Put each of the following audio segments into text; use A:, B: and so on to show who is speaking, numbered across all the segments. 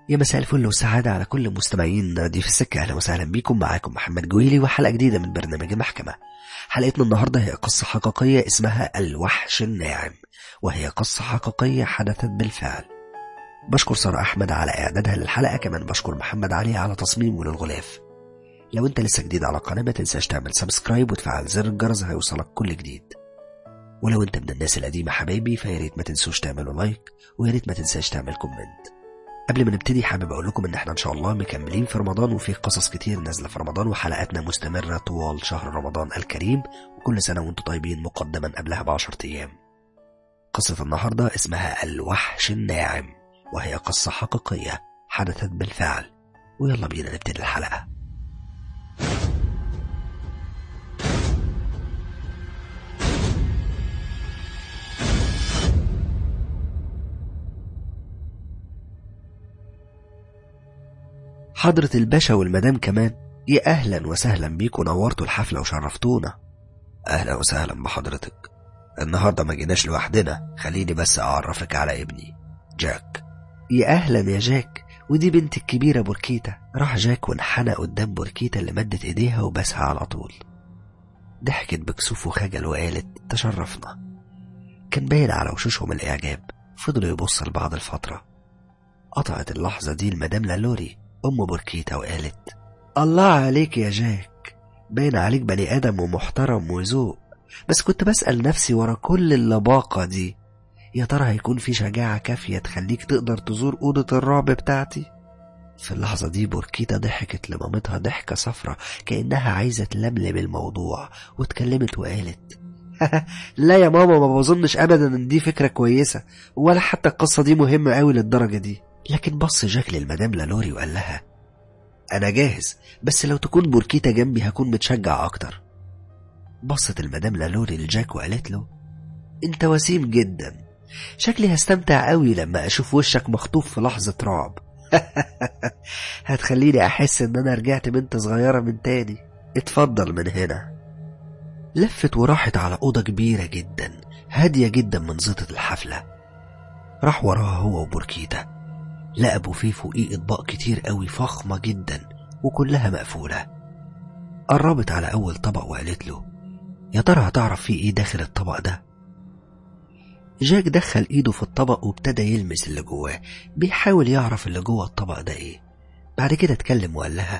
A: يا مساء الفل والسعادة على كل مستمعين نادي في السكة أهلا وسهلا بكم معاكم محمد جويلي وحلقة جديدة من برنامج المحكمة حلقتنا النهاردة هي قصة حقيقية اسمها الوحش الناعم وهي قصة حقيقية حدثت بالفعل بشكر سارة أحمد على إعدادها للحلقة كمان بشكر محمد علي على تصميمه للغلاف لو انت لسه جديد على القناة ما تنساش تعمل سبسكرايب وتفعل زر الجرس هيوصلك كل جديد ولو انت من الناس القديمة حبايبي فياريت ما تنسوش تعملوا لايك وياريت ما تنساش تعمل كومنت قبل ما نبتدي حابب اقول لكم ان احنا ان شاء الله مكملين في رمضان وفي قصص كتير نازله في رمضان وحلقاتنا مستمره طوال شهر رمضان الكريم وكل سنه وانتم طيبين مقدما قبلها بعشرة ايام قصه النهارده اسمها الوحش الناعم وهي قصه حقيقيه حدثت بالفعل ويلا بينا نبتدي الحلقه حضرة الباشا والمدام كمان يا أهلا وسهلا بيكم نورتوا الحفلة وشرفتونا أهلا وسهلا بحضرتك النهاردة ما جيناش لوحدنا خليني بس أعرفك على ابني جاك يا أهلا يا جاك ودي بنت الكبيرة بوركيتا راح جاك وانحنى قدام بوركيتا اللي مدت ايديها وبسها على طول ضحكت بكسوف وخجل وقالت تشرفنا كان باين على وشوشهم الإعجاب فضلوا يبصوا لبعض الفترة قطعت اللحظة دي المدام لالوري أم بوركيتا وقالت الله عليك يا جاك باين عليك بني آدم ومحترم وذوق بس كنت بسأل نفسي ورا كل اللباقة دي يا ترى هيكون في شجاعة كافية تخليك تقدر تزور أوضة الرعب بتاعتي؟ في اللحظة دي بوركيتا ضحكت لمامتها ضحكة صفرة كأنها عايزة تلملم الموضوع واتكلمت وقالت لا يا ماما ما بظنش أبدا إن دي فكرة كويسة ولا حتى القصة دي مهمة قوي للدرجة دي لكن بص جاك للمدام لالوري وقال لها أنا جاهز بس لو تكون بوركيتا جنبي هكون متشجع أكتر بصت المدام لالوري لجاك وقالت له أنت وسيم جدا شكلي هستمتع قوي لما أشوف وشك مخطوف في لحظة رعب هتخليني أحس إن أنا رجعت بنت صغيرة من تاني اتفضل من هنا لفت وراحت على أوضة كبيرة جدا هادية جدا من زيطة الحفلة راح وراها هو وبوركيتا لقى بوفيه فوقيه اطباق كتير قوي فخمة جدا وكلها مقفولة قربت على أول طبق وقالت له يا ترى هتعرف فيه ايه داخل الطبق ده جاك دخل ايده في الطبق وابتدى يلمس اللي جواه بيحاول يعرف اللي جوه الطبق ده ايه بعد كده اتكلم وقال لها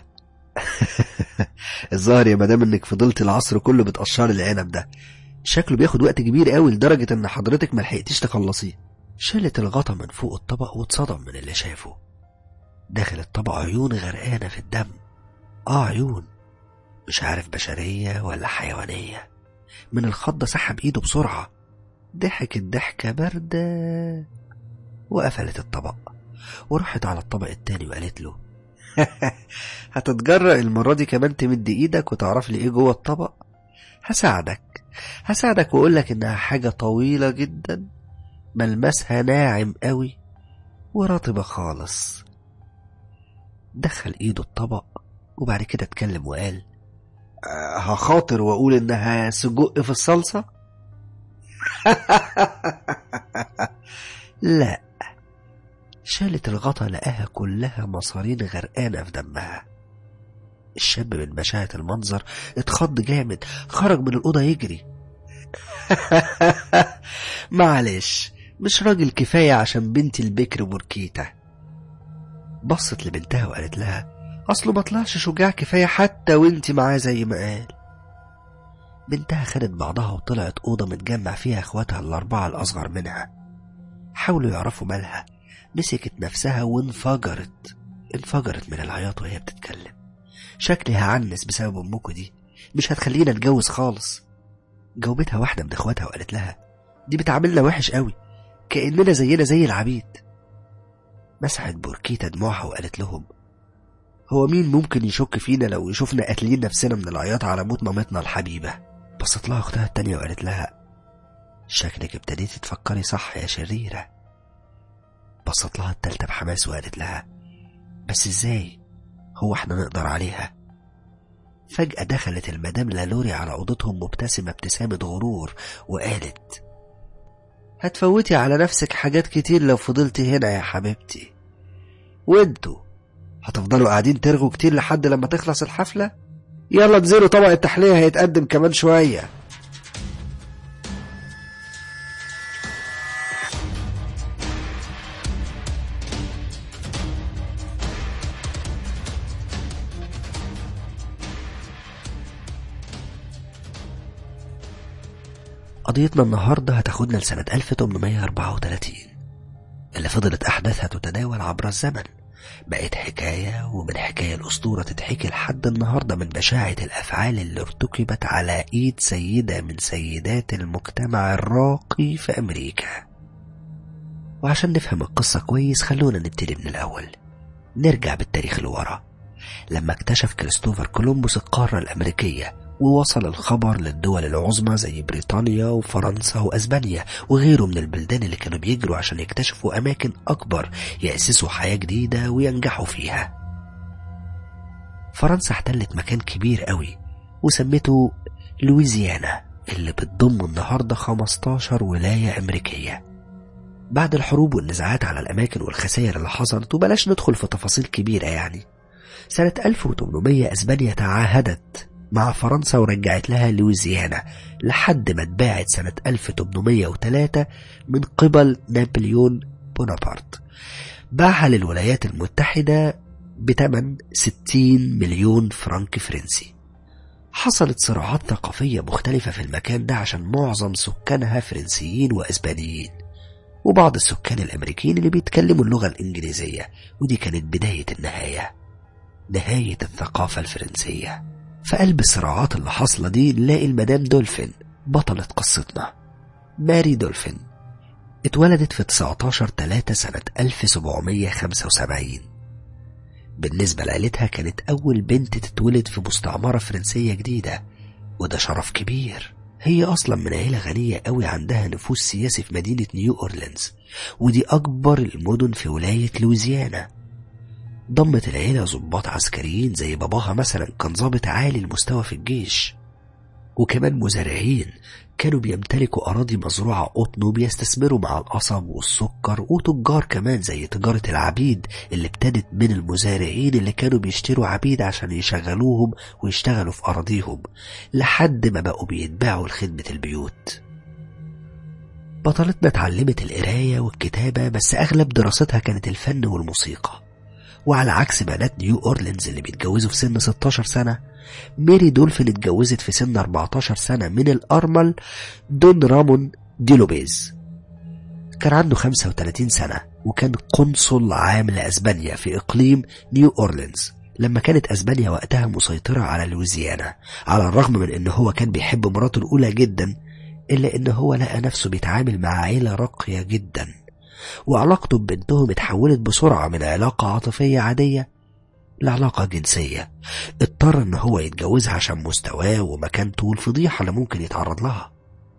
A: الظاهر يا مدام انك فضلت العصر كله بتقشر العنب ده شكله بياخد وقت كبير قوي لدرجة ان حضرتك ملحقتيش تخلصيه شالت الغطا من فوق الطبق واتصدم من اللي شافه داخل الطبق عيون غرقانة في الدم آه عيون مش عارف بشرية ولا حيوانية من الخضة سحب إيده بسرعة ضحكت ضحكة باردة وقفلت الطبق وراحت على الطبق التاني وقالت له هتتجرأ المرة دي كمان تمد إيدك وتعرف لي إيه جوه الطبق هساعدك هساعدك وأقولك إنها حاجة طويلة جدا ملمسها ناعم قوي ورطبة خالص دخل ايده الطبق وبعد كده اتكلم وقال أه هخاطر واقول انها سجق في الصلصة لا شالت الغطا لقاها كلها مصارين غرقانة في دمها الشاب من بشاعة المنظر اتخض جامد خرج من الأوضة يجري معلش مش راجل كفاية عشان بنتي البكر بوركيتا بصت لبنتها وقالت لها أصله ما طلعش شجاع كفاية حتى وانت معاه زي ما قال بنتها خدت بعضها وطلعت أوضة متجمع فيها اخواتها الأربعة الأصغر منها حاولوا يعرفوا مالها مسكت نفسها وانفجرت انفجرت من العياط وهي بتتكلم شكلي هعنس بسبب أمكوا دي مش هتخلينا نتجوز خالص جاوبتها واحدة من اخواتها وقالت لها دي بتعاملنا وحش قوي كأننا زينا زي العبيد مسحت بوركيتا دموعها وقالت لهم هو مين ممكن يشك فينا لو يشوفنا قاتلين نفسنا من العياط على موت مامتنا الحبيبة بصت لها أختها التانية وقالت لها شكلك ابتديتي تفكري صح يا شريرة بصت لها التالتة بحماس وقالت لها بس ازاي هو احنا نقدر عليها فجأة دخلت المدام لالوري على أوضتهم مبتسمة ابتسامة غرور وقالت هتفوتي على نفسك حاجات كتير لو فضلتي هنا يا حبيبتي وانتوا هتفضلوا قاعدين ترغوا كتير لحد لما تخلص الحفلة يلا انزلوا طبق التحلية هيتقدم كمان شوية قضيتنا النهاردة هتاخدنا لسنة 1834 اللي فضلت أحداثها تتداول عبر الزمن بقت حكاية ومن حكاية الأسطورة تتحكي لحد النهاردة من بشاعة الأفعال اللي ارتكبت على إيد سيدة من سيدات المجتمع الراقي في أمريكا وعشان نفهم القصة كويس خلونا نبتدي من الأول نرجع بالتاريخ لورا لما اكتشف كريستوفر كولومبوس القارة الأمريكية ووصل الخبر للدول العظمى زي بريطانيا وفرنسا وأسبانيا وغيره من البلدان اللي كانوا بيجروا عشان يكتشفوا أماكن أكبر يأسسوا حياة جديدة وينجحوا فيها فرنسا احتلت مكان كبير قوي وسمته لويزيانا اللي بتضم النهاردة 15 ولاية أمريكية بعد الحروب والنزاعات على الأماكن والخسائر اللي حصلت وبلاش ندخل في تفاصيل كبيرة يعني سنة 1800 أسبانيا تعاهدت مع فرنسا ورجعت لها لويزيانا لحد ما اتباعت سنة 1803 من قبل نابليون بونابرت باعها للولايات المتحدة بتمن 60 مليون فرنك فرنسي حصلت صراعات ثقافية مختلفة في المكان ده عشان معظم سكانها فرنسيين وأسبانيين وبعض السكان الأمريكيين اللي بيتكلموا اللغة الإنجليزية ودي كانت بداية النهاية نهاية الثقافة الفرنسية في قلب الصراعات اللي حاصلة دي نلاقي المدام دولفين بطلة قصتنا ماري دولفين اتولدت في 19 3 سنة 1775 بالنسبة لعيلتها كانت أول بنت تتولد في مستعمرة فرنسية جديدة وده شرف كبير هي أصلا من عيلة غنية قوي عندها نفوذ سياسي في مدينة نيو أورلينز ودي أكبر المدن في ولاية لويزيانا ضمت العيلة ضباط عسكريين زي باباها مثلا كان ضابط عالي المستوى في الجيش وكمان مزارعين كانوا بيمتلكوا أراضي مزروعة قطن وبيستثمروا مع القصب والسكر وتجار كمان زي تجارة العبيد اللي ابتدت من المزارعين اللي كانوا بيشتروا عبيد عشان يشغلوهم ويشتغلوا في أراضيهم لحد ما بقوا بيتباعوا لخدمة البيوت بطلتنا اتعلمت القراية والكتابة بس أغلب دراستها كانت الفن والموسيقى وعلى عكس بنات نيو أورلينز اللي بيتجوزوا في سن 16 سنة ميري دولفين اتجوزت في سن 14 سنة من الأرمل دون رامون دي لوبيز كان عنده 35 سنة وكان قنصل عام لأسبانيا في إقليم نيو أورلينز لما كانت أسبانيا وقتها مسيطرة على لويزيانا على الرغم من إن هو كان بيحب مراته الأولى جدا إلا إن هو لقى نفسه بيتعامل مع عيلة راقية جدا وعلاقته ببنتهم اتحولت بسرعة من علاقة عاطفية عادية لعلاقة جنسية اضطر ان هو يتجوزها عشان مستواه ومكانته والفضيحة اللي ممكن يتعرض لها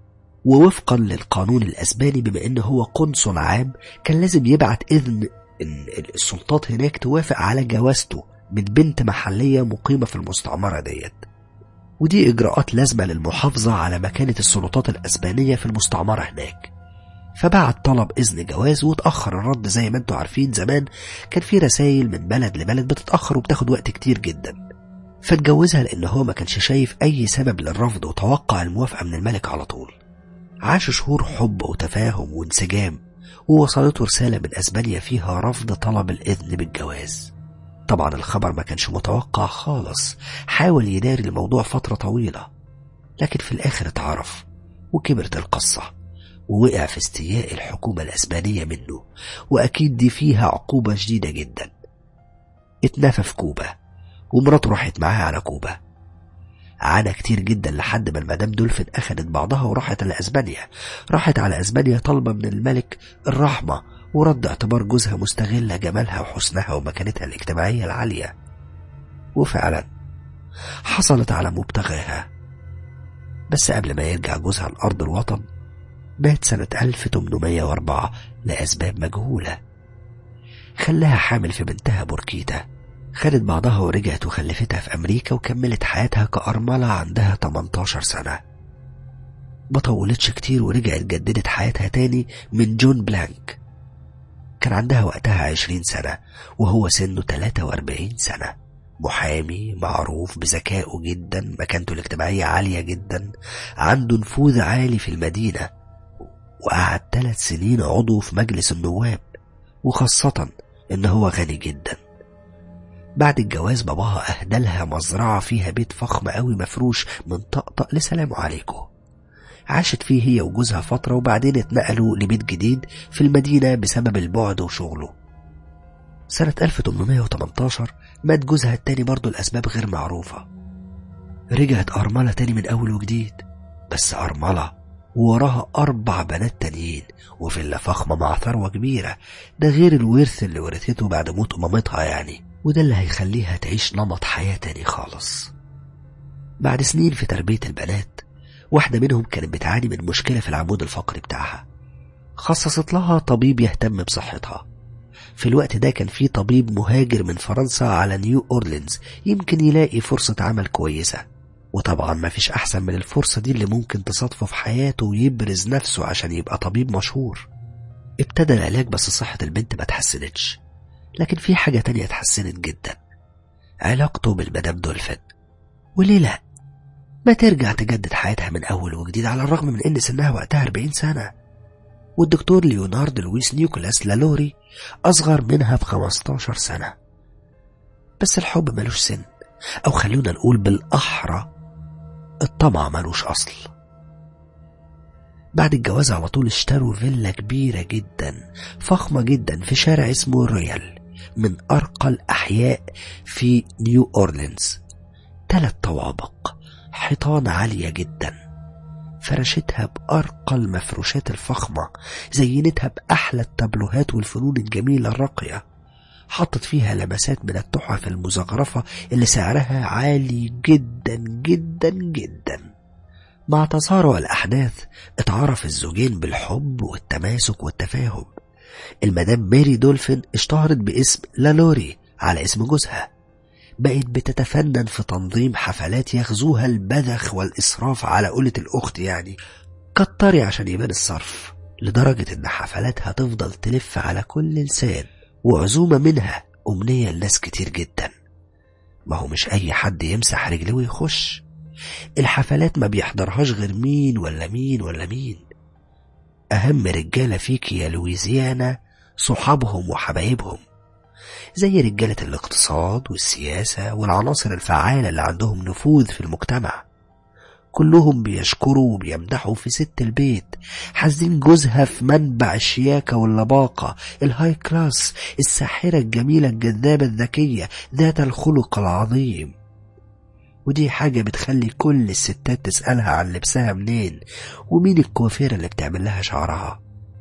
A: ووفقا للقانون الاسباني بما انه هو قنصل عام كان لازم يبعت اذن ان السلطات هناك توافق على جوازته من بنت محلية مقيمة في المستعمرة ديت ودي اجراءات لازمة للمحافظة على مكانة السلطات الاسبانية في المستعمرة هناك فبعت طلب إذن جواز وتأخر الرد زي ما انتوا عارفين زمان كان في رسايل من بلد لبلد بتتأخر وبتاخد وقت كتير جدا فاتجوزها لأن هو ما كانش شايف أي سبب للرفض وتوقع الموافقة من الملك على طول عاشوا شهور حب وتفاهم وانسجام ووصلته رسالة من أسبانيا فيها رفض طلب الإذن بالجواز طبعا الخبر ما كانش متوقع خالص حاول يداري الموضوع فترة طويلة لكن في الآخر اتعرف وكبرت القصة ووقع في استياء الحكومة الأسبانية منه وأكيد دي فيها عقوبة شديدة جدا اتنفى في كوبا ومراته راحت معاه على كوبا عانى كتير جدا لحد ما المدام دولفين أخدت بعضها وراحت على أسبانيا راحت على أسبانيا طالبة من الملك الرحمة ورد اعتبار جوزها مستغلة جمالها وحسنها ومكانتها الاجتماعية العالية وفعلا حصلت على مبتغاها بس قبل ما يرجع جوزها لأرض الوطن مات سنة 1804 لأسباب مجهولة خلاها حامل في بنتها بوركيتا خدت بعضها ورجعت وخلفتها في أمريكا وكملت حياتها كأرملة عندها 18 سنة ما طولتش كتير ورجعت جددت حياتها تاني من جون بلانك كان عندها وقتها عشرين سنة وهو سنه 43 سنة محامي معروف بذكائه جدا مكانته الاجتماعية عالية جدا عنده نفوذ عالي في المدينة وقعد ثلاث سنين عضو في مجلس النواب وخاصة إن هو غني جدا بعد الجواز باباها أهدى لها مزرعة فيها بيت فخم قوي مفروش من طقطق لسلام عليكم عاشت فيه هي وجوزها فترة وبعدين اتنقلوا لبيت جديد في المدينة بسبب البعد وشغله سنة 1818 مات جوزها التاني برضه لأسباب غير معروفة رجعت أرملة تاني من أول وجديد بس أرملة ووراها أربع بنات تانيين وفيلا فخمة مع ثروة كبيرة ده غير الورث اللي ورثته بعد موت مامتها يعني وده اللي هيخليها تعيش نمط حياة تاني خالص بعد سنين في تربية البنات واحدة منهم كانت بتعاني من مشكلة في العمود الفقري بتاعها خصصت لها طبيب يهتم بصحتها في الوقت ده كان في طبيب مهاجر من فرنسا على نيو أورلينز يمكن يلاقي فرصة عمل كويسة وطبعا ما فيش أحسن من الفرصة دي اللي ممكن تصادفه في حياته ويبرز نفسه عشان يبقى طبيب مشهور ابتدى العلاج بس صحة البنت ما اتحسنتش لكن في حاجة تانية اتحسنت جدا علاقته بالمدام دولفين وليه لأ ما ترجع تجدد حياتها من أول وجديد على الرغم من إن سنها وقتها 40 سنة والدكتور ليونارد لويس نيوكلاس لالوري أصغر منها ب 15 سنة بس الحب ملوش سن أو خلونا نقول بالأحرى الطمع ملوش أصل بعد الجواز على طول اشتروا فيلا كبيرة جدا فخمة جدا في شارع اسمه رويال من أرقى الأحياء في نيو أورلينز ثلاث طوابق حيطان عالية جدا فرشتها بأرقى المفروشات الفخمة زينتها بأحلى التابلوهات والفنون الجميلة الراقية حطت فيها لمسات من التحف المزخرفة اللي سعرها عالي جدا جدا جدا مع تسارع الأحداث اتعرف الزوجين بالحب والتماسك والتفاهم المدام ماري دولفين اشتهرت باسم لالوري على اسم جوزها بقت بتتفنن في تنظيم حفلات يغزوها البذخ والإسراف على قولة الأخت يعني كتري عشان يبان الصرف لدرجة إن حفلاتها تفضل تلف على كل لسان وعزومة منها أمنية لناس كتير جدا ما هو مش أي حد يمسح رجله ويخش الحفلات ما بيحضرهاش غير مين ولا مين ولا مين أهم رجالة فيك يا لويزيانا صحابهم وحبايبهم زي رجالة الاقتصاد والسياسة والعناصر الفعالة اللي عندهم نفوذ في المجتمع كلهم بيشكروا وبيمدحوا في ست البيت حاسدين جوزها في منبع الشياكة واللباقة الهاي كلاس الساحرة الجميلة الجذابة الذكية ذات الخلق العظيم ودي حاجة بتخلي كل الستات تسألها عن لبسها منين ومين الكوافيرة اللي بتعمل لها شعرها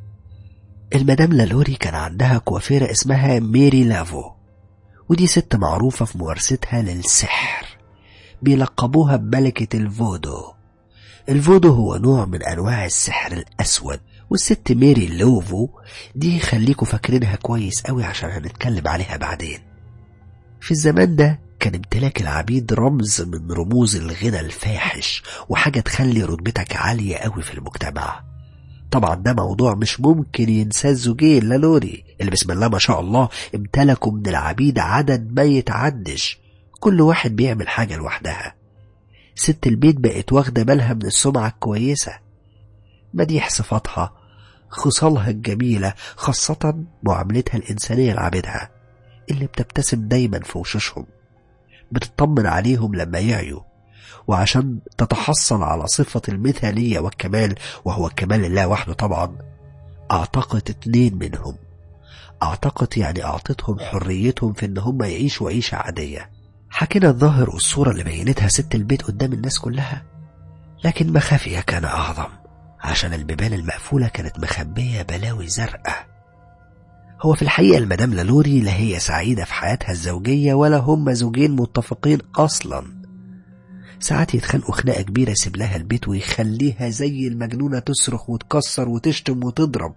A: المدام لالوري كان عندها كوافيرة اسمها ميري لافو ودي ست معروفة في ممارستها للسحر بيلقبوها بملكة الفودو الفودو هو نوع من أنواع السحر الأسود والست ميري لوفو دي خليكوا فاكرينها كويس قوي عشان هنتكلم عليها بعدين في الزمان ده كان امتلاك العبيد رمز من رموز الغنى الفاحش وحاجة تخلي رتبتك عالية قوي في المجتمع طبعا ده موضوع مش ممكن ينساه الزوجين لالوري اللي بسم الله ما شاء الله امتلكوا من العبيد عدد ما يتعدش كل واحد بيعمل حاجة لوحدها ست البيت بقت واخدة بالها من السمعة الكويسة مديح صفاتها خصالها الجميلة خاصة معاملتها الإنسانية لعبيدها اللي بتبتسم دايما في وشوشهم بتطمن عليهم لما يعيوا وعشان تتحصل على صفة المثالية والكمال وهو الكمال لله وحده طبعا أعتقد اتنين منهم أعتقد يعني أعطتهم حريتهم في إن هم يعيشوا عيشة عادية حكينا الظاهر والصورة اللي بينتها ست البيت قدام الناس كلها لكن مخافيها كان أعظم عشان البيبان المقفولة كانت مخبية بلاوي زرقاء هو في الحقيقة المدام لالوري لا هي سعيدة في حياتها الزوجية ولا هم زوجين متفقين أصلا ساعات يتخانقوا خناقة كبيرة يسيب لها البيت ويخليها زي المجنونة تصرخ وتكسر وتشتم وتضرب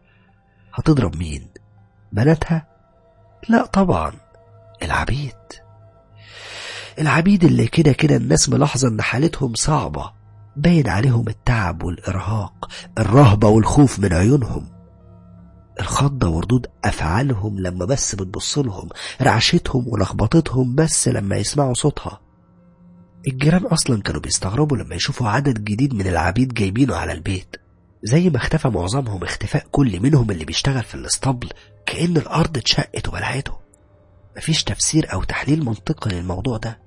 A: هتضرب مين؟ بناتها؟ لا طبعا العبيد العبيد اللي كده كده الناس ملاحظة ان حالتهم صعبة باين عليهم التعب والإرهاق الرهبة والخوف من عيونهم الخضة وردود أفعالهم لما بس بتبص لهم رعشتهم ولخبطتهم بس لما يسمعوا صوتها الجيران أصلا كانوا بيستغربوا لما يشوفوا عدد جديد من العبيد جايبينه على البيت زي ما اختفى معظمهم اختفاء كل منهم اللي بيشتغل في الاسطبل كأن الأرض اتشقت وبلعته مفيش تفسير أو تحليل منطقي للموضوع ده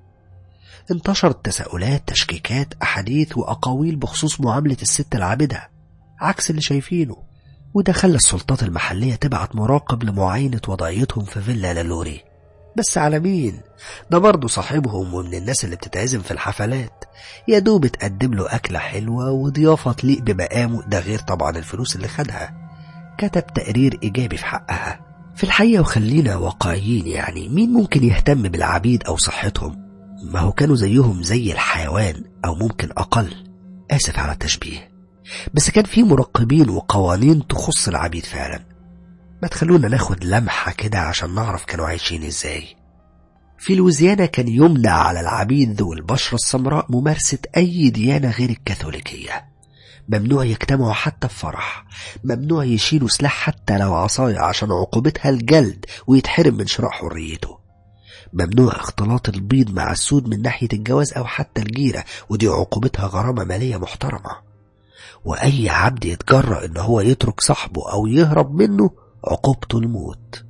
A: انتشرت تساؤلات تشكيكات أحاديث وأقاويل بخصوص معاملة الست العابدة عكس اللي شايفينه وده خلى السلطات المحلية تبعت مراقب لمعاينة وضعيتهم في فيلا لالوري بس على مين؟ ده برضه صاحبهم ومن الناس اللي بتتعزم في الحفلات يا دوب تقدم له أكلة حلوة وضيافة تليق بمقامه ده غير طبعا الفلوس اللي خدها كتب تقرير إيجابي في حقها في الحقيقة وخلينا واقعيين يعني مين ممكن يهتم بالعبيد أو صحتهم ما هو كانوا زيهم زي الحيوان أو ممكن أقل آسف على التشبيه بس كان في مراقبين وقوانين تخص العبيد فعلا ما تخلونا ناخد لمحة كده عشان نعرف كانوا عايشين ازاي في لوزيانا كان يمنع على العبيد ذو البشرة السمراء ممارسة أي ديانة غير الكاثوليكية ممنوع يجتمعوا حتى في فرح ممنوع يشيلوا سلاح حتى لو عصاية عشان عقوبتها الجلد ويتحرم من شراء حريته ممنوع اختلاط البيض مع السود من ناحية الجواز أو حتى الجيرة ودي عقوبتها غرامة مالية محترمة وأي عبد يتجرأ إن هو يترك صاحبه أو يهرب منه عقوبته الموت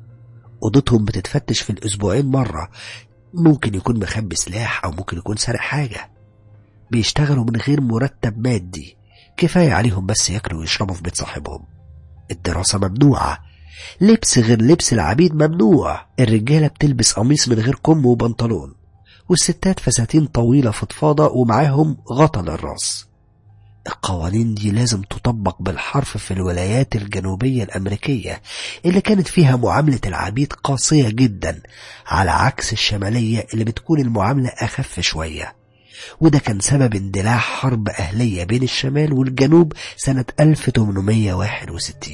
A: أوضتهم بتتفتش في الأسبوعين مرة ممكن يكون مخبي سلاح أو ممكن يكون سارق حاجة بيشتغلوا من غير مرتب مادي كفاية عليهم بس ياكلوا ويشربوا في بيت صاحبهم الدراسة ممنوعة لبس غير لبس العبيد ممنوع الرجالة بتلبس قميص من غير كم وبنطلون والستات فساتين طويلة فضفاضة ومعاهم غطا للراس القوانين دي لازم تطبق بالحرف في الولايات الجنوبية الأمريكية اللي كانت فيها معاملة العبيد قاسية جدا على عكس الشمالية اللي بتكون المعاملة أخف شوية وده كان سبب اندلاع حرب أهلية بين الشمال والجنوب سنة 1861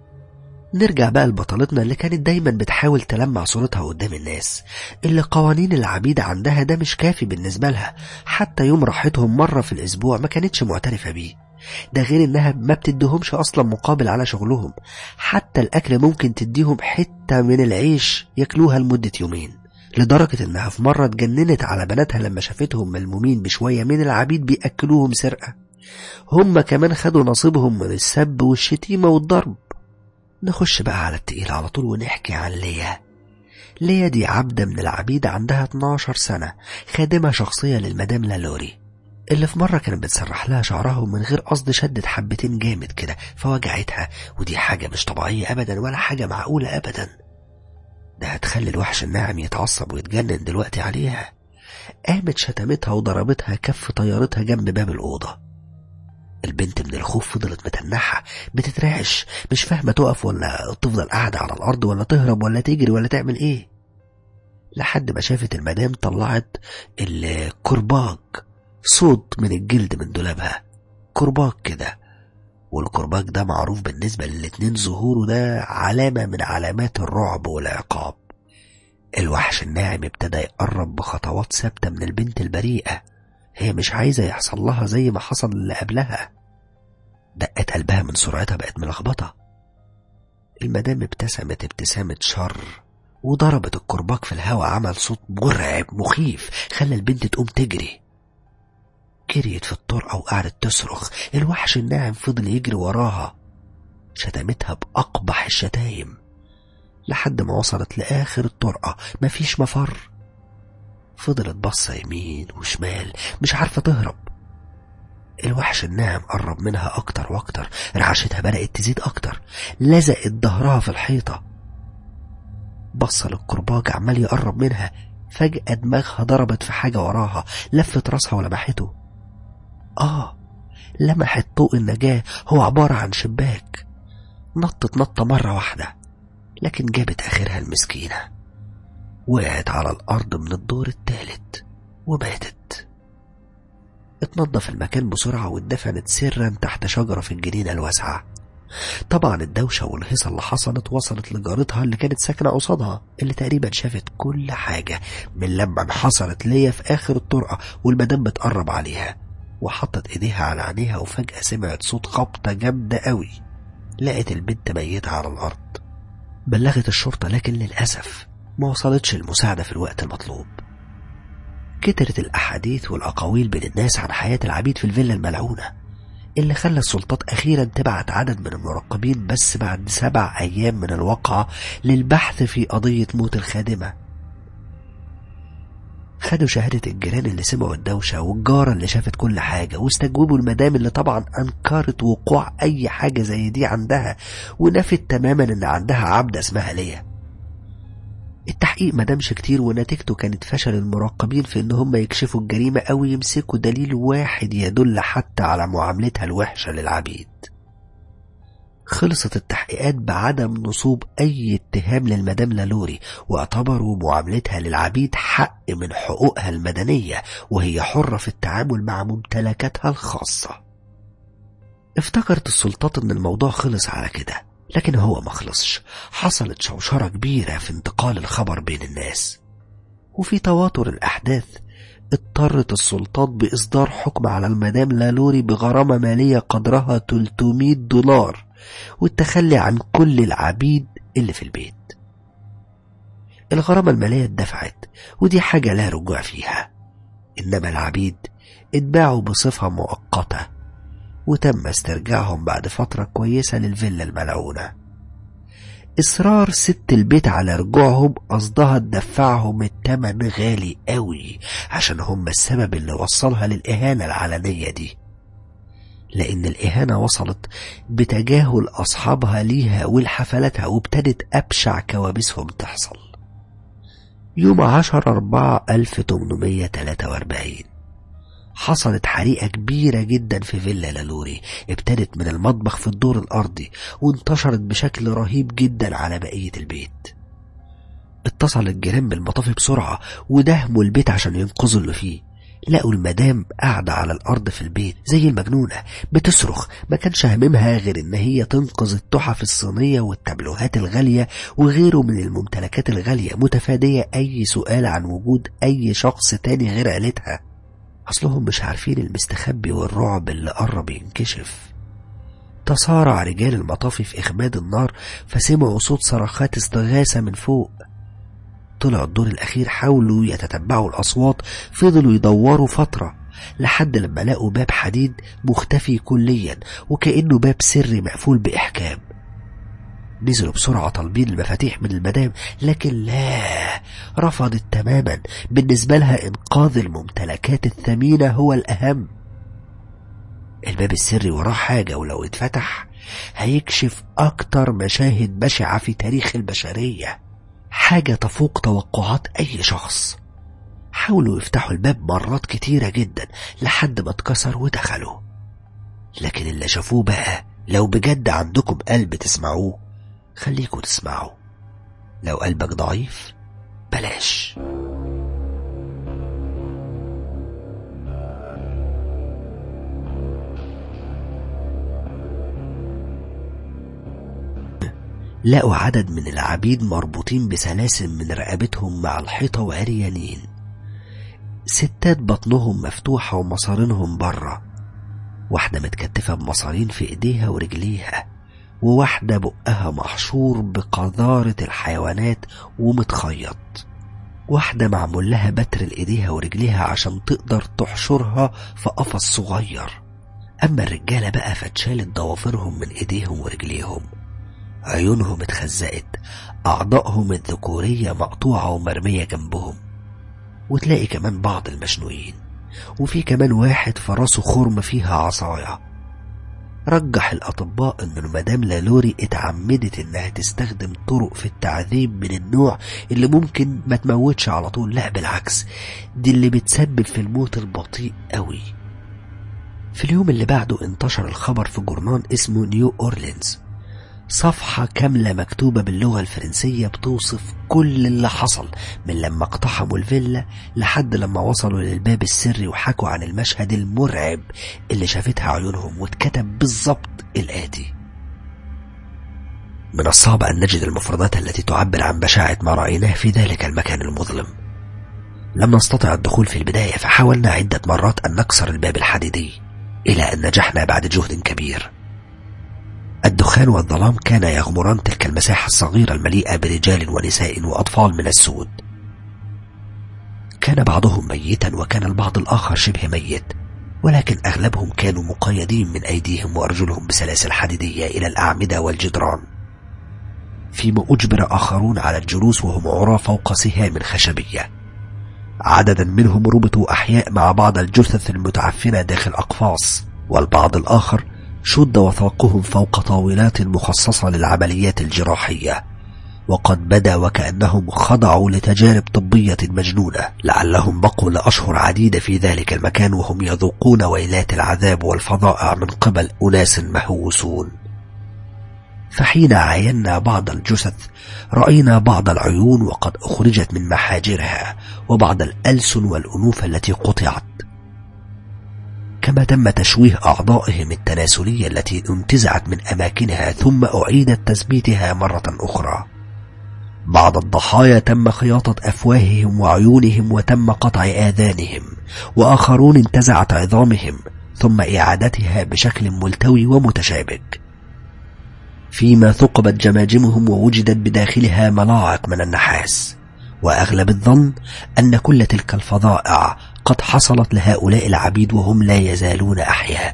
A: نرجع بقى لبطلتنا اللي كانت دايما بتحاول تلمع صورتها قدام الناس اللي قوانين العبيد عندها ده مش كافي بالنسبة لها حتى يوم راحتهم مرة في الأسبوع ما كانتش معترفة بيه ده غير انها ما بتديهمش اصلا مقابل على شغلهم حتى الاكل ممكن تديهم حتة من العيش ياكلوها لمدة يومين لدرجة انها في مرة اتجننت على بناتها لما شافتهم ملمومين بشوية من العبيد بيأكلوهم سرقة هم كمان خدوا نصيبهم من السب والشتيمة والضرب نخش بقى على التقيل على طول ونحكي عن ليا ليا دي عبدة من العبيد عندها 12 سنة خادمة شخصية للمدام لالوري اللي في مرة كانت بتسرح لها شعرها ومن غير قصد شدت حبتين جامد كده فوجعتها ودي حاجة مش طبيعية أبدا ولا حاجة معقولة أبدا ده هتخلي الوحش الناعم يتعصب ويتجنن دلوقتي عليها قامت شتمتها وضربتها كف طيارتها جنب باب الأوضة البنت من الخوف فضلت متنحة بتترعش مش فاهمة تقف ولا تفضل قاعدة على الأرض ولا تهرب ولا تجري ولا تعمل إيه لحد ما شافت المدام طلعت الكرباج صوت من الجلد من دولابها كرباج كده والكرباج ده معروف بالنسبة للاتنين ظهوره ده علامة من علامات الرعب والعقاب الوحش الناعم ابتدى يقرب بخطوات ثابتة من البنت البريئة هي مش عايزة يحصل لها زي ما حصل اللي قبلها دقت قلبها من سرعتها بقت ملخبطة المدام ابتسمت ابتسامة شر وضربت الكرباج في الهواء عمل صوت مرعب مخيف خلى البنت تقوم تجري جريت في الطرقة وقعدت تصرخ الوحش الناعم فضل يجري وراها شتمتها بأقبح الشتايم لحد ما وصلت لآخر الطرقة مفيش مفر فضلت بصة يمين وشمال مش عارفة تهرب الوحش الناعم قرب منها أكتر وأكتر رعشتها بدأت تزيد أكتر لزقت ظهرها في الحيطة بصة للكرباج عمال يقرب منها فجأة دماغها ضربت في حاجة وراها لفت راسها ولمحته آه لمحت طوق النجاة هو عبارة عن شباك نطت نطة مرة واحدة لكن جابت آخرها المسكينة وقعت على الأرض من الدور الثالث وماتت اتنظف المكان بسرعة واتدفنت سرا تحت شجرة في الجنينة الواسعة طبعا الدوشة والهيصة اللي حصلت وصلت لجارتها اللي كانت ساكنة قصادها اللي تقريبا شافت كل حاجة من لما انحصرت ليا في آخر الطرقة والمدام بتقرب عليها وحطت ايديها على عينيها وفجأة سمعت صوت خبطة جامدة قوي لقت البنت ميتة على الأرض بلغت الشرطة لكن للأسف ما وصلتش المساعدة في الوقت المطلوب كترت الأحاديث والأقاويل بين الناس عن حياة العبيد في الفيلا الملعونة اللي خلى السلطات أخيرا تبعت عدد من المراقبين بس بعد سبع أيام من الواقعة للبحث في قضية موت الخادمة خدوا شهادة الجيران اللي سمعوا الدوشة والجارة اللي شافت كل حاجة واستجوبوا المدام اللي طبعا أنكرت وقوع أي حاجة زي دي عندها ونفت تماما إن عندها عبدة اسمها ليا التحقيق ما دامش كتير ونتيجته كانت فشل المراقبين في ان هم يكشفوا الجريمة او يمسكوا دليل واحد يدل حتى على معاملتها الوحشة للعبيد خلصت التحقيقات بعدم نصوب اي اتهام للمدام لالوري واعتبروا معاملتها للعبيد حق من حقوقها المدنية وهي حرة في التعامل مع ممتلكاتها الخاصة افتكرت السلطات ان الموضوع خلص على كده لكن هو ما خلصش حصلت شوشرة كبيرة في انتقال الخبر بين الناس وفي تواتر الأحداث اضطرت السلطات بإصدار حكم على المدام لالوري بغرامة مالية قدرها 300 دولار والتخلي عن كل العبيد اللي في البيت الغرامة المالية اتدفعت ودي حاجة لا رجوع فيها إنما العبيد اتباعوا بصفة مؤقتة وتم استرجاعهم بعد فترة كويسة للفيلا الملعونة إصرار ست البيت على رجوعهم قصدها تدفعهم التمن غالي قوي عشان هم السبب اللي وصلها للإهانة العلنية دي لأن الإهانة وصلت بتجاهل أصحابها ليها ولحفلاتها وابتدت أبشع كوابيسهم تحصل يوم عشر أربعة ألف تمنمية تلاتة وأربعين حصلت حريقة كبيرة جدا في فيلا لالوري ابتدت من المطبخ في الدور الأرضي وانتشرت بشكل رهيب جدا على بقية البيت اتصل الجيران بالمطافي بسرعة ودهموا البيت عشان ينقذوا اللي فيه لقوا المدام قاعدة على الأرض في البيت زي المجنونة بتصرخ ما كانش هممها غير إن هي تنقذ التحف الصينية والتابلوهات الغالية وغيره من الممتلكات الغالية متفادية أي سؤال عن وجود أي شخص تاني غير عيلتها أصلهم مش عارفين المستخبي والرعب اللي قرب ينكشف تصارع رجال المطافي في إخماد النار فسمعوا صوت صرخات استغاثة من فوق طلعوا الدور الأخير حاولوا يتتبعوا الأصوات فضلوا يدوروا فترة لحد لما لقوا باب حديد مختفي كليا وكأنه باب سري مقفول بإحكام نزلوا بسرعة طالبين المفاتيح من المدام لكن لا رفضت تماما بالنسبة لها إنقاذ الممتلكات الثمينة هو الأهم الباب السري وراه حاجة ولو اتفتح هيكشف أكتر مشاهد بشعة في تاريخ البشرية حاجة تفوق توقعات أي شخص حاولوا يفتحوا الباب مرات كتيرة جدا لحد ما اتكسر ودخلوا لكن اللي شافوه بقى لو بجد عندكم قلب تسمعوه خليكوا تسمعوا لو قلبك ضعيف بلاش لقوا عدد من العبيد مربوطين بسلاسل من رقبتهم مع الحيطة وعريانين ستات بطنهم مفتوحة ومصارينهم بره واحدة متكتفة بمصارين في ايديها ورجليها وواحدة بقها محشور بقذارة الحيوانات ومتخيط واحدة معمول لها بتر لإيديها ورجليها عشان تقدر تحشرها في قفص صغير أما الرجالة بقى فاتشالت ضوافرهم من إيديهم ورجليهم عيونهم اتخزقت أعضائهم الذكورية مقطوعة ومرمية جنبهم وتلاقي كمان بعض المشنوقين وفي كمان واحد في راسه خرم فيها عصاية رجح الأطباء أن المدام لالوري اتعمدت إنها تستخدم طرق في التعذيب من النوع اللي ممكن ما تموتش على طول لا بالعكس دي اللي بتسبب في الموت البطيء قوي في اليوم اللي بعده انتشر الخبر في جورنال اسمه نيو أورلينز صفحة كاملة مكتوبة باللغة الفرنسية بتوصف كل اللي حصل من لما اقتحموا الفيلا لحد لما وصلوا للباب السري وحكوا عن المشهد المرعب اللي شافتها عيونهم واتكتب بالظبط الآتي من الصعب أن نجد المفردات التي تعبر عن بشاعة ما رأيناه في ذلك المكان المظلم لم نستطع الدخول في البداية فحاولنا عدة مرات أن نكسر الباب الحديدي إلى أن نجحنا بعد جهد كبير الدخان والظلام كان يغمران تلك المساحة الصغيرة المليئة برجال ونساء وأطفال من السود كان بعضهم ميتا وكان البعض الآخر شبه ميت ولكن أغلبهم كانوا مقيدين من أيديهم وأرجلهم بسلاسل حديدية إلى الأعمدة والجدران فيما أجبر آخرون على الجلوس وهم عرى فوق سهام خشبية عددا منهم ربطوا أحياء مع بعض الجثث المتعفنة داخل أقفاص والبعض الآخر شد وثاقهم فوق طاولات مخصصة للعمليات الجراحية وقد بدا وكأنهم خضعوا لتجارب طبية مجنونة لعلهم بقوا لأشهر عديدة في ذلك المكان وهم يذوقون ويلات العذاب والفظائع من قبل أناس مهووسون فحين عاينا بعض الجثث رأينا بعض العيون وقد أخرجت من محاجرها وبعض الألسن والأنوف التي قطعت كما تم تشويه أعضائهم التناسلية التي انتزعت من أماكنها ثم أعيدت تثبيتها مرة أخرى بعض الضحايا تم خياطة أفواههم وعيونهم وتم قطع آذانهم وآخرون انتزعت عظامهم ثم إعادتها بشكل ملتوي ومتشابك فيما ثقبت جماجمهم ووجدت بداخلها ملاعق من النحاس وأغلب الظن أن كل تلك الفظائع قد حصلت لهؤلاء العبيد وهم لا يزالون أحياء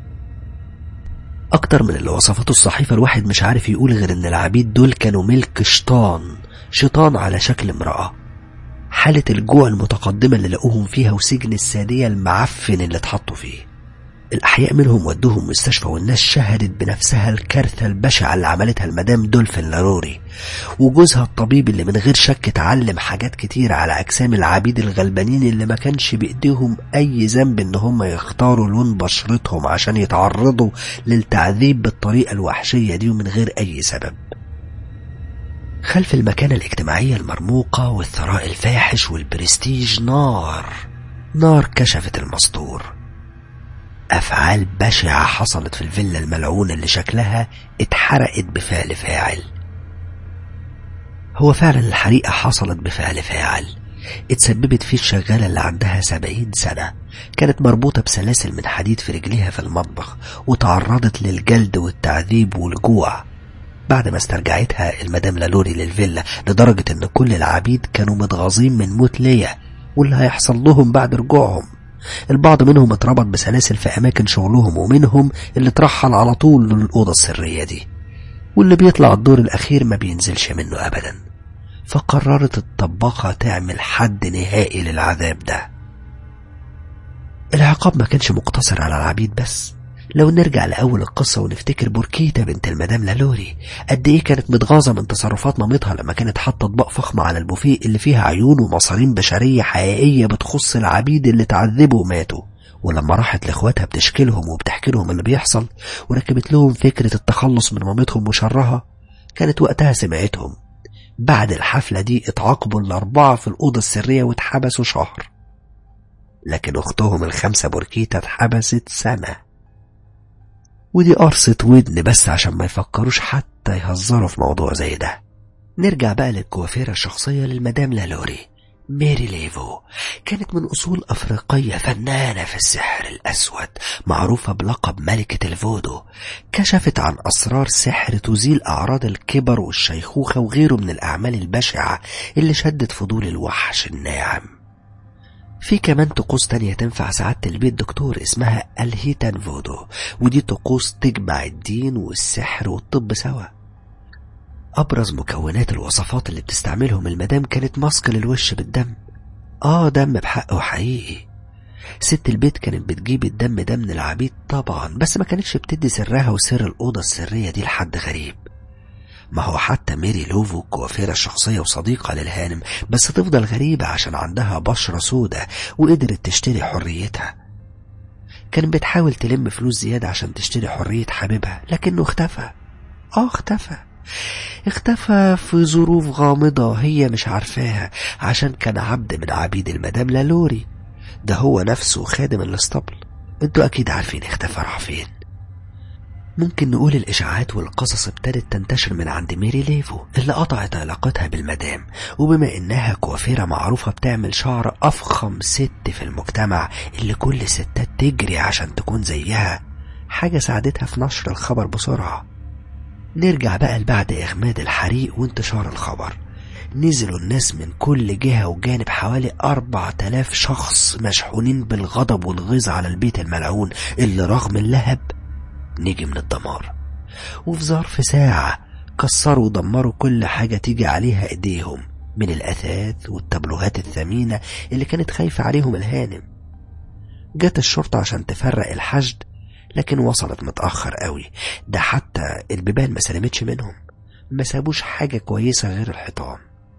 A: أكتر من اللي وصفته الصحيفة الواحد مش عارف يقول غير إن العبيد دول كانوا ملك شيطان شيطان على شكل امرأة حالة الجوع المتقدمة اللي لقوهم فيها وسجن السادية المعفن اللي اتحطوا فيه الأحياء منهم ودوهم مستشفى والناس شهدت بنفسها الكارثة البشعة اللي عملتها المدام دولفين لاروري وجوزها الطبيب اللي من غير شك اتعلم حاجات كتير على أجسام العبيد الغلبانين اللي ما كانش بإيديهم أي ذنب إن هم يختاروا لون بشرتهم عشان يتعرضوا للتعذيب بالطريقة الوحشية دي ومن غير أي سبب خلف المكانة الاجتماعية المرموقة والثراء الفاحش والبرستيج نار نار كشفت المستور أفعال بشعة حصلت في الفيلا الملعونة اللي شكلها اتحرقت بفعل فاعل هو فعلا الحريقة حصلت بفعل فاعل اتسببت فيه الشغالة اللي عندها سبعين سنة كانت مربوطة بسلاسل من حديد في رجليها في المطبخ وتعرضت للجلد والتعذيب والجوع بعد ما استرجعتها المدام لالوري للفيلا لدرجة ان كل العبيد كانوا متغاظين من موت ليا واللي هيحصل لهم بعد رجوعهم البعض منهم اتربط بسلاسل في أماكن شغلهم ومنهم اللي اترحل على طول للأوضة السرية دي واللي بيطلع الدور الأخير ما بينزلش منه أبدا فقررت الطباخة تعمل حد نهائي للعذاب ده العقاب ما كانش مقتصر على العبيد بس لو نرجع لأول القصة ونفتكر بوركيتا بنت المدام لالوري قد إيه كانت متغاظة من تصرفات مامتها لما كانت حاطة أطباق فخمة على البوفيه اللي فيها عيون ومصارين بشرية حقيقية بتخص العبيد اللي تعذبوا وماتوا ولما راحت لاخواتها بتشكي لهم وبتحكي لهم اللي بيحصل وركبت لهم فكرة التخلص من مامتهم وشرها كانت وقتها سمعتهم بعد الحفلة دي اتعاقبوا الأربعة في الأوضة السرية واتحبسوا شهر لكن أختهم الخمسة بوركيتا اتحبست سنة ودي قرصة ودن بس عشان ما يفكروش حتى يهزروا في موضوع زي ده نرجع بقى للكوافيرة الشخصية للمدام لالوري ميري ليفو كانت من أصول أفريقية فنانة في السحر الأسود معروفة بلقب ملكة الفودو كشفت عن أسرار سحر تزيل أعراض الكبر والشيخوخة وغيره من الأعمال البشعة اللي شدت فضول الوحش الناعم في كمان طقوس تانية تنفع سعادة البيت دكتور اسمها الهيتان فودو ودي طقوس تجمع الدين والسحر والطب سوا أبرز مكونات الوصفات اللي بتستعملهم المدام كانت ماسك للوش بالدم آه دم بحقه حقيقي ست البيت كانت بتجيب الدم ده من العبيد طبعا بس ما كانتش بتدي سرها وسر الأوضة السرية دي لحد غريب ما هو حتى ميري لوفو كوافيرة الشخصية وصديقة للهانم بس تفضل غريبة عشان عندها بشرة سودة وقدرت تشتري حريتها كانت بتحاول تلم فلوس زيادة عشان تشتري حرية حبيبها لكنه اختفى اه اختفى اختفى في ظروف غامضة هي مش عارفاها عشان كان عبد من عبيد المدام لالوري ده هو نفسه خادم الاسطبل انتوا اكيد عارفين اختفى راح فين ممكن نقول الإشاعات والقصص ابتدت تنتشر من عند ميري ليفو اللي قطعت علاقتها بالمدام وبما إنها كوافيرة معروفة بتعمل شعر أفخم ست في المجتمع اللي كل الستات تجري عشان تكون زيها حاجة ساعدتها في نشر الخبر بسرعة نرجع بقى لبعد إغماد الحريق وانتشار الخبر نزلوا الناس من كل جهة وجانب حوالي أربع تلاف شخص مشحونين بالغضب والغيظ على البيت الملعون اللي رغم اللهب نجي من الدمار وفي ظرف ساعة كسروا ودمروا كل حاجة تيجي عليها ايديهم من الأثاث والتابلوهات الثمينة اللي كانت خايفة عليهم الهانم جت الشرطة عشان تفرق الحشد لكن وصلت متأخر قوي ده حتى البيبان ما سلمتش منهم ما سابوش حاجة كويسة غير الحيطان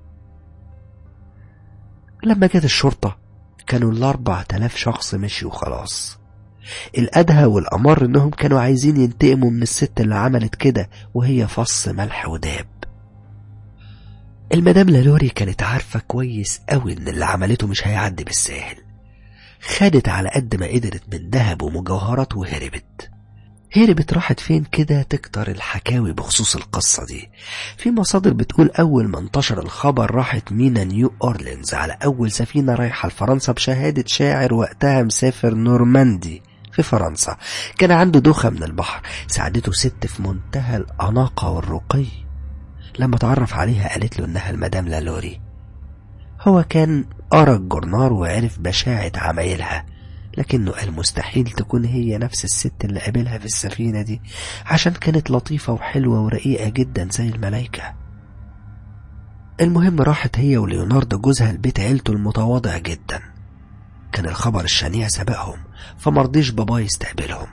A: لما جت الشرطة كانوا الأربع تلاف شخص مشيوا خلاص الأدهى والأمر إنهم كانوا عايزين ينتقموا من الست اللي عملت كده وهي فص ملح وداب المدام لالوري كانت عارفة كويس قوي إن اللي عملته مش هيعدي بالساهل خدت على قد ما قدرت من ذهب ومجوهرات وهربت هربت راحت فين كده تكتر الحكاوي بخصوص القصة دي في مصادر بتقول أول ما انتشر الخبر راحت مينا نيو أورلينز على أول سفينة رايحة لفرنسا بشهادة شاعر وقتها مسافر نورماندي في فرنسا كان عنده دوخة من البحر ساعدته ست في منتهى الأناقة والرقي لما تعرف عليها قالت له إنها المدام لالوري هو كان قرا الجورنال وعرف بشاعة عمايلها لكنه قال مستحيل تكون هي نفس الست اللي قابلها في السفينة دي عشان كانت لطيفة وحلوة ورقيقة جدا زي الملايكة المهم راحت هي وليوناردو جوزها البيت عيلته المتواضع جدا كان الخبر الشنيع سبقهم فمرضيش بابا يستقبلهم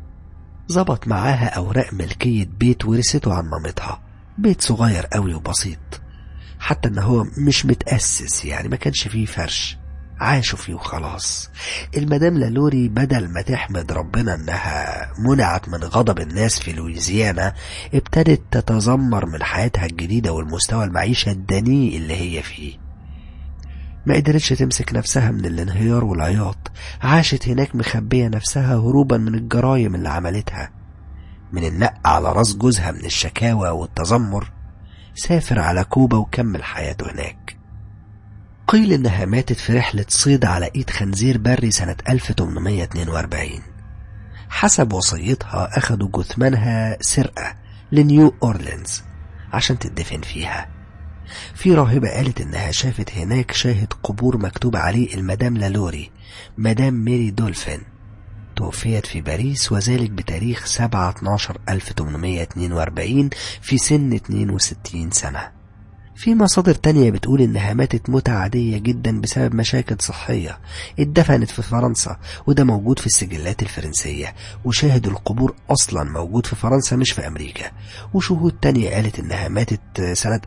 A: ظبط معاها أوراق ملكية بيت ورثته عن مامتها بيت صغير قوي وبسيط حتى ان هو مش متأسس يعني ما كانش فيه فرش عاشوا فيه وخلاص المدام لالوري بدل ما تحمد ربنا انها منعت من غضب الناس في لويزيانا ابتدت تتذمر من حياتها الجديدة والمستوى المعيشة الدنيء اللي هي فيه ما قدرتش تمسك نفسها من الانهيار والعياط عاشت هناك مخبية نفسها هروبا من الجرايم اللي عملتها من النق على راس جوزها من الشكاوى والتذمر سافر على كوبا وكمل حياته هناك قيل إنها ماتت في رحلة صيد على إيد خنزير بري سنة 1842 حسب وصيتها أخدوا جثمانها سرقة لنيو أورلينز عشان تدفن فيها في راهبة قالت إنها شافت هناك شاهد قبور مكتوب عليه المدام لالوري مدام ميري دولفين توفيت في باريس وذلك بتاريخ 7 12 1842 في سن 62 سنة في مصادر تانية بتقول إنها ماتت موتة عادية جدا بسبب مشاكل صحية اتدفنت في فرنسا وده موجود في السجلات الفرنسية وشاهد القبور أصلا موجود في فرنسا مش في أمريكا وشهود تانية قالت إنها ماتت سنة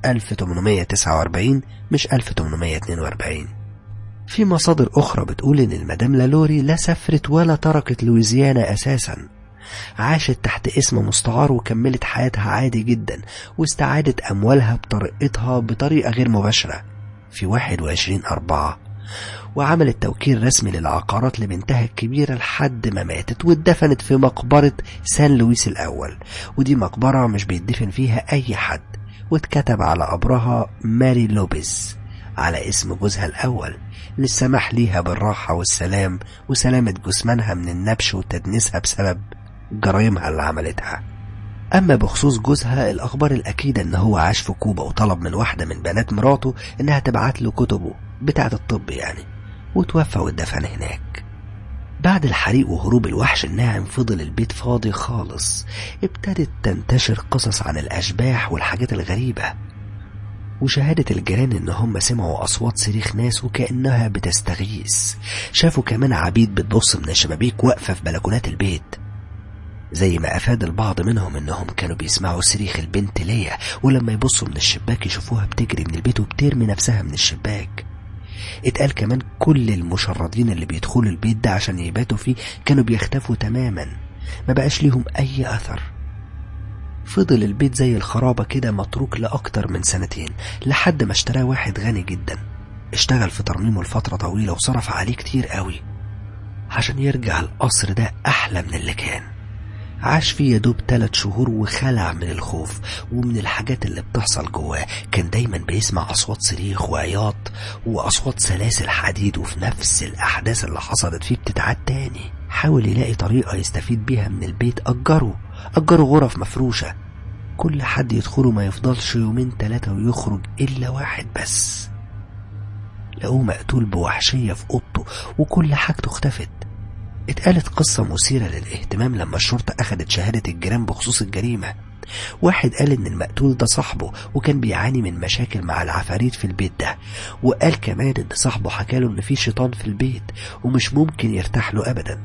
A: 1849 مش 1842 في مصادر أخرى بتقول إن المدام لالوري لا سافرت ولا تركت لويزيانا أساسا عاشت تحت اسم مستعار وكملت حياتها عادي جدا واستعادت أموالها بطريقتها بطريقة غير مباشرة في 21 أربعة وعملت توكيل رسمي للعقارات لبنتها الكبيرة لحد ما ماتت واتدفنت في مقبرة سان لويس الأول ودي مقبرة مش بيدفن فيها أي حد واتكتب على قبرها ماري لوبيز على اسم جوزها الأول للسماح ليها بالراحة والسلام وسلامة جثمانها من النبش وتدنيسها بسبب جرايمها اللي عملتها أما بخصوص جوزها الأخبار الأكيدة إن هو عاش في كوبا وطلب من واحدة من بنات مراته إنها تبعت له كتبه بتاعة الطب يعني وتوفى واتدفن هناك بعد الحريق وهروب الوحش الناعم فضل البيت فاضي خالص ابتدت تنتشر قصص عن الأشباح والحاجات الغريبة وشهادة الجيران إن هم سمعوا أصوات صريخ ناس وكأنها بتستغيث شافوا كمان عبيد بتبص من الشبابيك واقفة في بلكونات البيت زي ما أفاد البعض منهم إنهم كانوا بيسمعوا صريخ البنت ليا ولما يبصوا من الشباك يشوفوها بتجري من البيت وبترمي نفسها من الشباك اتقال كمان كل المشردين اللي بيدخلوا البيت ده عشان يباتوا فيه كانوا بيختفوا تماما ما بقاش ليهم أي أثر فضل البيت زي الخرابة كده متروك لأكتر من سنتين لحد ما اشتراه واحد غني جدا اشتغل في ترميمه لفترة طويلة وصرف عليه كتير قوي عشان يرجع القصر ده أحلى من اللي كان عاش فيه يدوب تلات شهور وخلع من الخوف ومن الحاجات اللي بتحصل جواه كان دايما بيسمع أصوات صريخ وعياط وأصوات سلاسل حديد وفي نفس الأحداث اللي حصلت فيه بتتعاد تاني حاول يلاقي طريقة يستفيد بيها من البيت أجره أجره غرف مفروشة كل حد يدخله ما يفضلش يومين تلاتة ويخرج إلا واحد بس لقوه مقتول بوحشية في أوضته وكل حاجته اختفت اتقالت قصة مثيرة للاهتمام لما الشرطة أخدت شهادة الجيران بخصوص الجريمة واحد قال إن المقتول ده صاحبه وكان بيعاني من مشاكل مع العفاريت في البيت ده وقال كمان إن صاحبه حكاله إن في شيطان في البيت ومش ممكن يرتاح له أبدا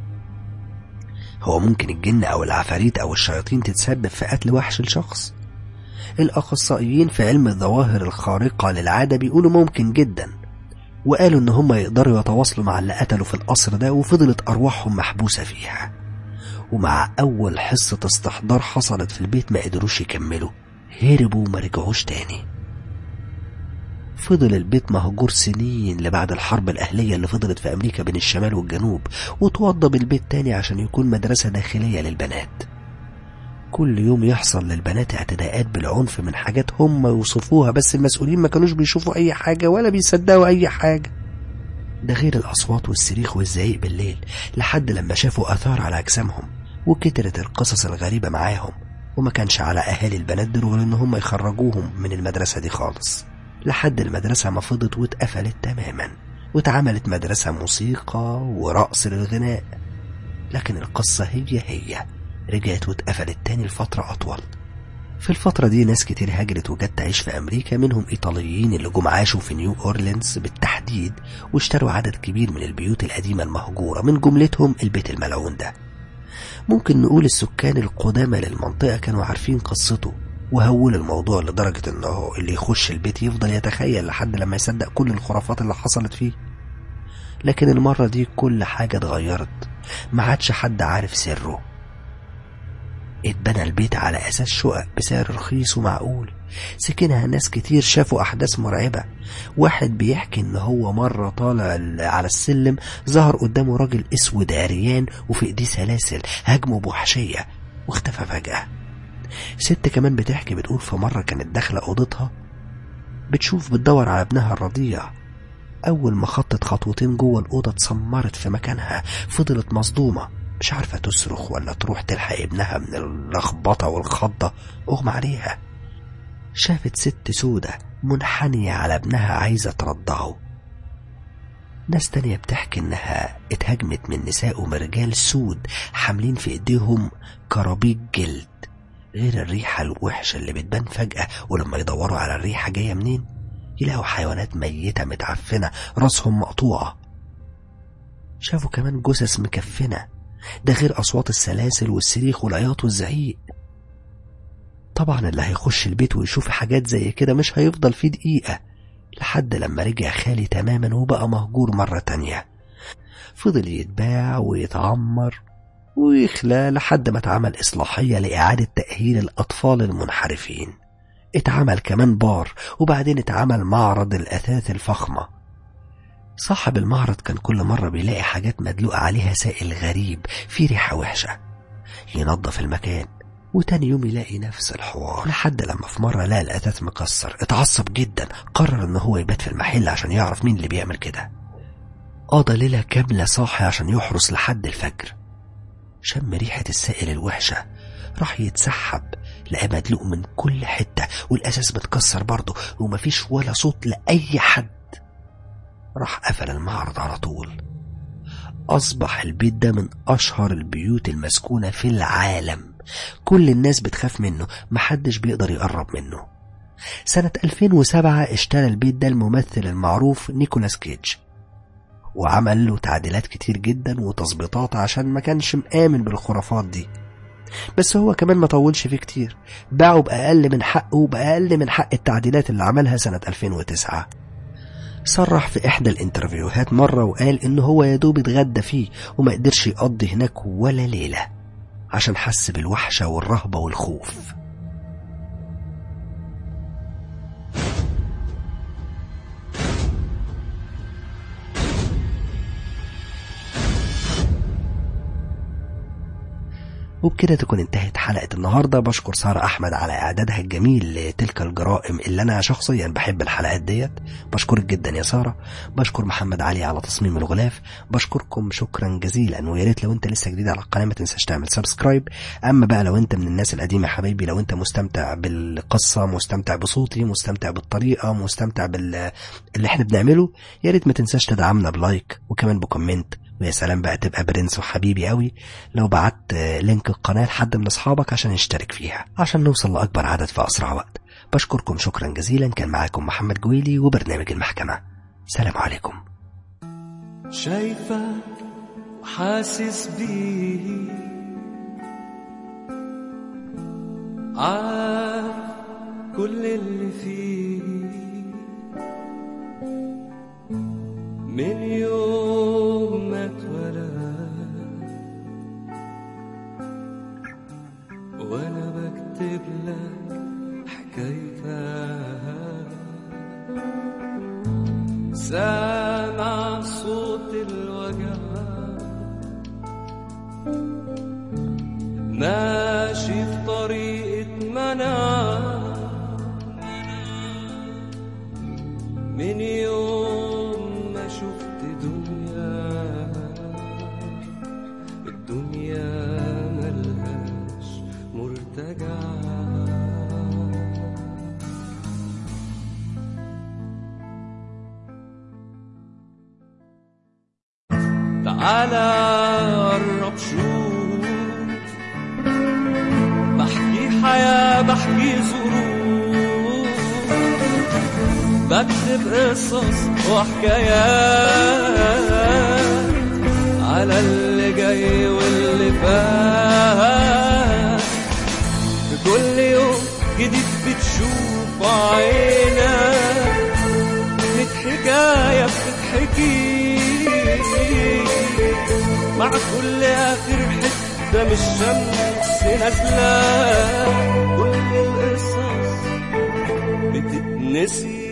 A: هو ممكن الجن أو العفاريت أو الشياطين تتسبب في قتل وحش الشخص الأخصائيين في علم الظواهر الخارقة للعادة بيقولوا ممكن جدا وقالوا إن هم يقدروا يتواصلوا مع اللي قتلوا في القصر ده وفضلت أرواحهم محبوسة فيها ومع أول حصة استحضار حصلت في البيت ما قدروش يكملوا هربوا وما رجعوش تاني فضل البيت مهجور سنين لبعد الحرب الأهلية اللي فضلت في أمريكا بين الشمال والجنوب وتوضب البيت تاني عشان يكون مدرسة داخلية للبنات كل يوم يحصل للبنات اعتداءات بالعنف من حاجات هم يوصفوها بس المسؤولين ما كانوش بيشوفوا أي حاجة ولا بيصدقوا أي حاجة ده غير الأصوات والصريخ والزعيق بالليل لحد لما شافوا آثار على أجسامهم وكترت القصص الغريبة معاهم وما كانش على أهالي البنات دول غير إن هم يخرجوهم من المدرسة دي خالص لحد المدرسة ما فضت واتقفلت تماما واتعملت مدرسة موسيقى ورقص للغناء لكن القصة هي هي رجعت واتقفلت تاني لفترة أطول في الفترة دي ناس كتير هاجرت وجت تعيش في أمريكا منهم إيطاليين اللي جم عاشوا في نيو أورلينز بالتحديد واشتروا عدد كبير من البيوت القديمة المهجورة من جملتهم البيت الملعون ده ممكن نقول السكان القدامى للمنطقة كانوا عارفين قصته وهول الموضوع لدرجة انه اللي يخش البيت يفضل يتخيل لحد لما يصدق كل الخرافات اللي حصلت فيه لكن المرة دي كل حاجة اتغيرت ما عادش حد عارف سره اتبنى البيت على أساس شقق بسعر رخيص ومعقول سكنها ناس كتير شافوا أحداث مرعبة واحد بيحكي إن هو مرة طالع على السلم ظهر قدامه راجل أسود عريان وفي إيديه سلاسل هاجمه بوحشية واختفى فجأة ست كمان بتحكي بتقول في مرة كانت داخلة أوضتها بتشوف بتدور على ابنها الرضيع أول ما خطت خطوتين جوه الأوضة اتسمرت في مكانها فضلت مصدومة مش عارفة تصرخ ولا تروح تلحق ابنها من اللخبطة والخضة أغمى عليها شافت ست سودة منحنية على ابنها عايزة ترضعه ناس تانية بتحكي إنها اتهاجمت من نساء ومرجال سود حاملين في إيديهم كرابيج جلد غير الريحة الوحشة اللي بتبان فجأة ولما يدوروا على الريحة جاية منين يلاقوا حيوانات ميتة متعفنة راسهم مقطوعة شافوا كمان جثث مكفنة ده غير أصوات السلاسل والصريخ والعياط والزعيق طبعا اللي هيخش البيت ويشوف حاجات زي كده مش هيفضل فيه دقيقة لحد لما رجع خالي تماما وبقى مهجور مرة تانية فضل يتباع ويتعمر ويخلى لحد ما اتعمل إصلاحية لإعادة تأهيل الأطفال المنحرفين اتعمل كمان بار وبعدين اتعمل معرض الأثاث الفخمة صاحب المعرض كان كل مرة بيلاقي حاجات مدلوقة عليها سائل غريب في ريحة وحشة ينظف المكان وتاني يوم يلاقي نفس الحوار لحد لما في مرة لقى الأثاث مكسر اتعصب جدا قرر ان هو يبات في المحل عشان يعرف مين اللي بيعمل كده قضى ليلة كاملة صاحي عشان يحرس لحد الفجر شم ريحة السائل الوحشة راح يتسحب لقى مدلوق من كل حتة والأساس متكسر برضه ومفيش ولا صوت لأي حد راح قفل المعرض على طول أصبح البيت ده من أشهر البيوت المسكونة في العالم كل الناس بتخاف منه محدش بيقدر يقرب منه سنة 2007 اشترى البيت ده الممثل المعروف نيكولاس كيج وعمل له تعديلات كتير جدا وتظبيطات عشان ما كانش مآمن بالخرافات دي بس هو كمان ما طولش فيه كتير باعه بأقل من حقه وبأقل من حق التعديلات اللي عملها سنة 2009 صرح في إحدى الانترفيوهات مرة وقال إن هو يا دوب اتغدى فيه وما قدرش يقضي هناك ولا ليلة عشان حس بالوحشة والرهبة والخوف وبكده تكون انتهت حلقة النهاردة بشكر سارة أحمد على إعدادها الجميل لتلك الجرائم اللي أنا شخصيا بحب الحلقات ديت بشكرك جدا يا سارة بشكر محمد علي على تصميم الغلاف بشكركم شكرا جزيلا ويا ريت لو انت لسه جديد على القناة ما تنساش تعمل سبسكرايب أما بقى لو انت من الناس القديمة يا حبايبي لو انت مستمتع بالقصة مستمتع بصوتي مستمتع بالطريقة مستمتع بال اللي احنا بنعمله يا ريت ما تنساش تدعمنا بلايك وكمان بكومنت ويا سلام بقى تبقى برنس وحبيبي قوي لو بعت لينك القناة لحد من أصحابك عشان يشترك فيها عشان نوصل لأكبر عدد في أسرع وقت بشكركم شكرا جزيلا كان معاكم محمد جويلي وبرنامج المحكمة سلام عليكم
B: شايفة وحاسس بيه عارف كل اللي فيه من يوم ما اتولد وانا بكتب لك حكايتها سامع صوت الوجع ماشي في طريقة منع من يوم ما شفت دنيا الدنيا ملهاش مرتجع تعالى قرب شوف بحكي حياة بحكي ظروف بكتب قصص وحكايات على اللي جاي واللي فات في كل يوم جديد بتشوف عينك ميت حكاية بتتحكي مع كل آخر حتة من الشمس نازلة كل القصص بتتنسي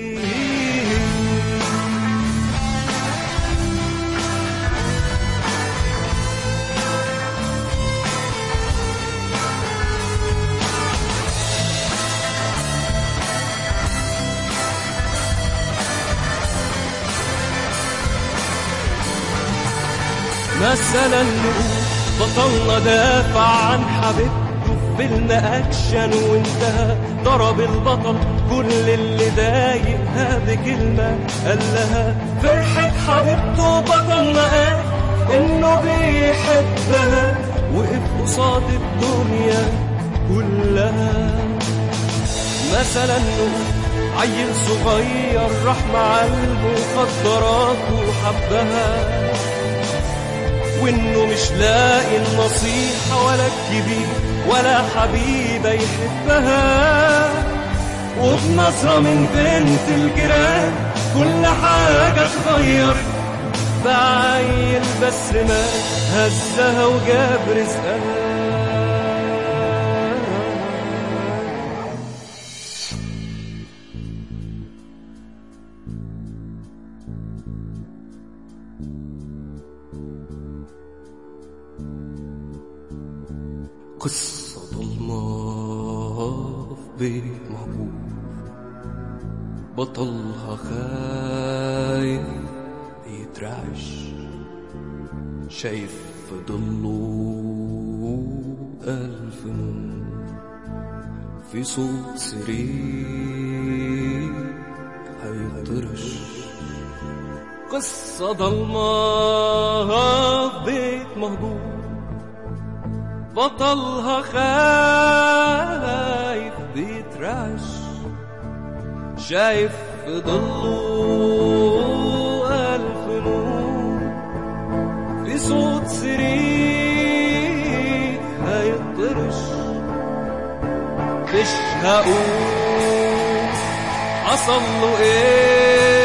B: مثلا نقول بطلنا دافع عن حبيبته في فيلم اكشن وانتهى ضرب البطل كل اللي ضايقها بكلمه قال لها فرحه حبيبته بطلنا قال انه بيحبها وقف قصاد الدنيا كلها مثلا نقول عيل صغير راح مع المخدرات وحبها وانه مش لاقي النصيحة ولا الكبير ولا حبيبة يحبها وبنظرة من بنت الجيران كل حاجة اتغيرت بعيل بس ما هزها وجاب رزقها قصة ضلمة في بيت مهجور بطلها خايف بيترعش شايف في ضله ألف نور في صوت سرير هيطرش قصة ضلمة في بيت مهجور بطلها خايف بيترعش شايف في ضله ألف نور في صوت سرير هيطرش مش هقول حصل له ايه